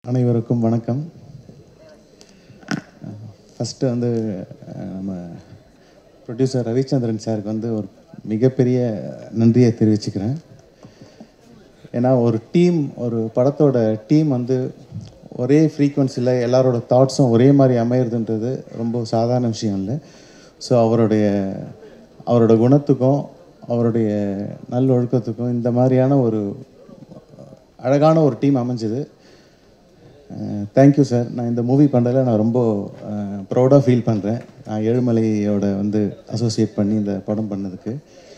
அனைவருக்கும் வணக்கம் ஃபஸ்ட்டு வந்து அஹ், நம்ம ப்ரொடியூசர் ரவிச்சந்திரன் சாருக்கு வந்து ஒரு மிகப்பெரிய நன்றியை தெரிவிச்சுக்கிறேன் ஏன்னா ஒரு டீம் ஒரு படத்தோட டீம் வந்து ஒரே ஃப்ரீக்குவன்சியில் எல்லாரோட தாட்ஸும் ஒரே மாதிரி அமையிறதுன்றது ரொம்ப சாதாரண விஷயம் இல்லை ஸோ அவருடைய அவரோட குணத்துக்கும் அவருடைய நல்லொழுக்கத்துக்கும் இந்த மாதிரியான ஒரு அழகான ஒரு டீம் அமைஞ்சது தேங்க்யூ சார் நான் இந்த மூவி பண்ணுறதுல நான் ரொம்ப ப்ரௌடாக ஃபீல் பண்ணுறேன் நான் ஏழுமலையோட வந்து அசோசியேட் பண்ணி இந்த படம் பண்ணதுக்கு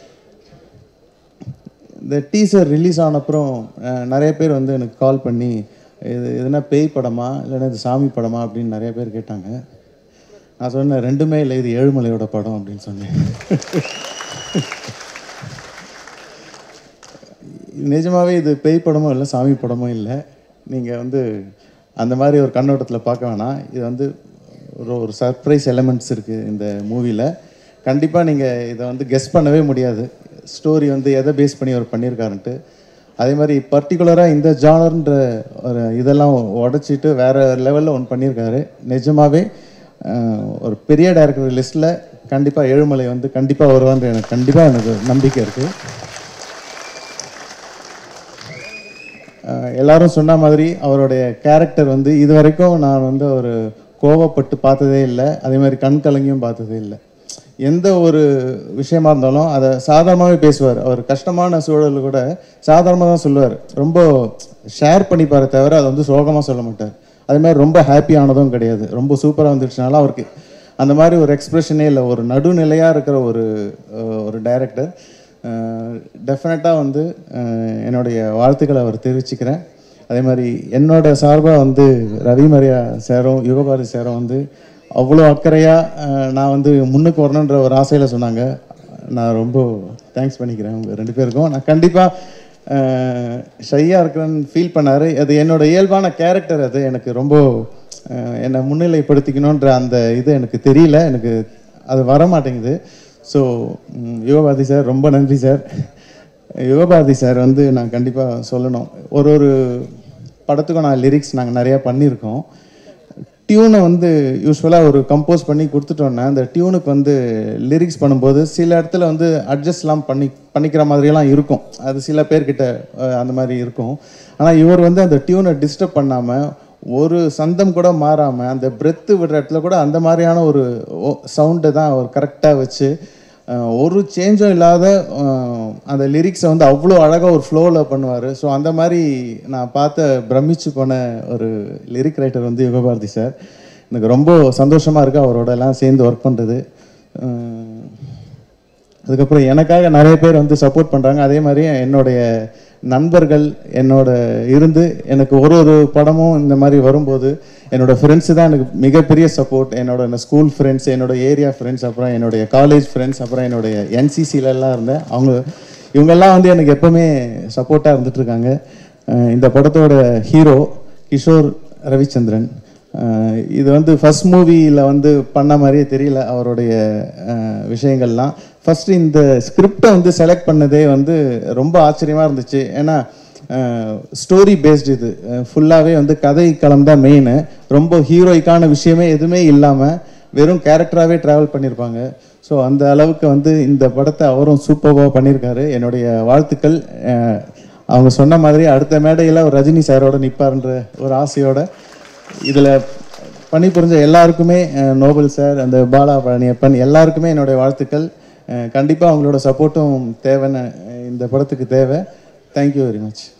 இந்த டீசர் ரிலீஸ் ஆன அப்புறம் அஹ், நிறைய பேர் வந்து எனக்கு கால் பண்ணி இது எதுனா பேய் படமா இல்லைன்னா இது சாமி படமா அப்படின்னு நிறைய பேர் கேட்டாங்க நான் சொன்னேன் ரெண்டுமே இல்லை இது ஏழுமலையோட படம் அப்படின்னு சொன்னேன் நிஜமாவே இது பேய் படமும் இல்லை சாமி படமும் இல்லை நீங்கள் வந்து அந்த மாதிரி ஒரு கண்ணோட்டத்தில் பார்க்க வேணாம் இது வந்து ஒரு ஒரு சர்ப்ரைஸ் எலமெண்ட்ஸ் இருக்குது இந்த மூவியில் கண்டிப்பாக நீங்கள் இதை வந்து கெஸ் பண்ணவே முடியாது ஸ்டோரி வந்து எதை பேஸ் பண்ணி அவர் பண்ணியிருக்காருன்ட்டு அதே மாதிரி பர்டிகுலராக இந்த ஜானர்ன்ற ஒரு இதெல்லாம் உடச்சிட்டு வேறு லெவலில் ஒன்று பண்ணியிருக்காரு நிஜமாவே அஹ், ஒரு பெரிய டைரக்டர் லிஸ்ட்டில் கண்டிப்பாக ஏழுமலை வந்து கண்டிப்பாக வருவான்ற எனக்கு கண்டிப்பாக எனக்கு நம்பிக்கை இருக்குது அஹ் எல்லாரும் சொன்ன மாதிரி அவருடைய கேரக்டர் வந்து இது வரைக்கும் நான் வந்து ஒரு கோவப்பட்டு பார்த்ததே இல்லை அதே மாதிரி கண் கலங்கியும் பார்த்ததே இல்லை எந்த ஒரு விஷயமா இருந்தாலும் அதை சாதாரணமாகவே பேசுவார் அவர் கஷ்டமான சூழல் கூட சாதாரணமாக தான் சொல்லுவார் ரொம்ப ஷேர் பண்ணிப்பாரு தவிர அதை வந்து சோகமாக சொல்ல மாட்டார் அதே மாதிரி ரொம்ப ஹாப்பி ஆனதும் கிடையாது ரொம்ப சூப்பராக வந்துடுச்சுனால அவருக்கு அந்த மாதிரி ஒரு எக்ஸ்பிரஷனே இல்லை ஒரு நடுநிலையாக இருக்கிற ஒரு அஹ், ஒரு டைரக்டர் டெஃபினட்டாக வந்து அஹ், என்னுடைய வாழ்த்துக்களை அவர் தெரிவிச்சுக்கிறேன் அதே மாதிரி என்னோட சார்பாக வந்து ரவி மரியா சேரும் யுகபாரதி சேரும் வந்து அவ்வளோ அக்கறையாக நான் வந்து முன்னுக்கு வரணுன்ற ஒரு ஆசையில் சொன்னாங்க நான் ரொம்ப தேங்க்ஸ் பண்ணிக்கிறேன் உங்கள் ரெண்டு பேருக்கும் நான் கண்டிப்பாக ஷையாக இருக்கிறேன்னு ஃபீல் பண்ணார் அது என்னோட இயல்பான கேரக்டர் அது எனக்கு ரொம்ப அஹ், என்னை முன்னிலைப்படுத்திக்கணுன்ற அந்த இது எனக்கு தெரியல எனக்கு அது வர மாட்டேங்குது ஸோ யுகபாரதி சார் ரொம்ப நன்றி சார் யுகபாரதி சார் வந்து நான் கண்டிப்பாக சொல்லணும் ஒரு ஒரு படத்துக்கும் நான் லிரிக்ஸ் நாங்கள் நிறையா பண்ணியிருக்கோம் டியூனை வந்து யூஸ்வலாக ஒரு கம்போஸ் பண்ணி கொடுத்துட்டோன்னா அந்த டியூனுக்கு வந்து லிரிக்ஸ் பண்ணும்போது சில இடத்துல வந்து அட்ஜஸ்ட்லாம் பண்ணி பண்ணிக்கிற மாதிரியெல்லாம் இருக்கும் அது சில பேர்கிட்ட அஹ், அந்த மாதிரி இருக்கும் ஆனால் இவர் வந்து அந்த டியூனை டிஸ்டர்ப் பண்ணாமல் ஒரு சந்தம் கூட மாறாமல் அந்த பிரெத்து விடுற இடத்துல கூட அந்த மாதிரியான ஒரு சவுண்டை தான் அவர் கரெக்டாக வச்சு அஹ், ஒரு சேஞ்சும் இல்லாத அஹ், அந்த லிரிக்ஸை வந்து அவ்வளோ அழகாக ஒரு ஃப்ளோவில் பண்ணுவார் ஸோ அந்த மாதிரி நான் பார்த்த பிரமிச்சு போன ஒரு லிரிக் ரைட்டர் வந்து யுகபாரதி சார் எனக்கு ரொம்ப சந்தோஷமாக இருக்குது அவரோட எல்லாம் சேர்ந்து ஒர்க் பண்ணுறது அதுக்கப்புறம் எனக்காக நிறைய பேர் வந்து சப்போர்ட் பண்ணுறாங்க அதே மாதிரி என்னுடைய நண்பர்கள் என்னோட இருந்து எனக்கு ஒரு ஒரு படமும் இந்த மாதிரி வரும்போது என்னோட ஃப்ரெண்ட்ஸு தான் எனக்கு மிகப்பெரிய சப்போர்ட் என்னோட ஸ்கூல் ஃப்ரெண்ட்ஸ் என்னோட ஏரியா ஃப்ரெண்ட்ஸ் அப்புறம் என்னுடைய காலேஜ் ஃப்ரெண்ட்ஸ் அப்புறம் என்னுடைய NCC-ல எல்லாம் இருந்தேன் அவங்க இவங்கெல்லாம் வந்து எனக்கு எப்பவுமே சப்போர்ட்டாக இருந்துட்டு இருக்காங்க அஹ் இந்த படத்தோட ஹீரோ கிஷோர் ரவிச்சந்திரன் அஹ் இது வந்து ஃபர்ஸ்ட் மூவியில் வந்து பண்ண மாதிரியே தெரியல அவருடைய அஹ், விஷயங்கள்லாம் ஃபர்ஸ்ட் இந்த ஸ்கிரிப்டை வந்து செலக்ட் பண்ணதே வந்து ரொம்ப ஆச்சரியமாக இருந்துச்சு ஏன்னா ஸ்டோரி பேஸ்டு இது ஃபுல்லாகவே வந்து கதை களம் தான் மெயின் ரொம்ப ஹீரோய்க்கான விஷயமே எதுவுமே இல்லாமல் வெறும் கேரக்டராகவே ட்ராவல் பண்ணியிருப்பாங்க ஸோ அந்த அளவுக்கு வந்து இந்த படத்தை அவரும் சூப்பராக பண்ணியிருக்காரு என்னுடைய வாழ்த்துக்கள் அஹ், அவங்க சொன்ன மாதிரி அடுத்த மேடையில் ஒரு ரஜினி சாரோட நிற்பாருன்ற ஒரு ஆசையோட இதில் பணிபுரிஞ்ச எல்லாருக்குமே அஹ், நோபல் சார் அந்த பாலா பழனியப்பன் எல்லாருக்குமே என்னுடைய வாழ்த்துக்கள் கண்டிப்பாக அவங்களோட சப்போர்ட்டும் தேவைன்னு அஹ், இந்த படத்துக்கு தேவை தேங்க்யூ வெரி மச்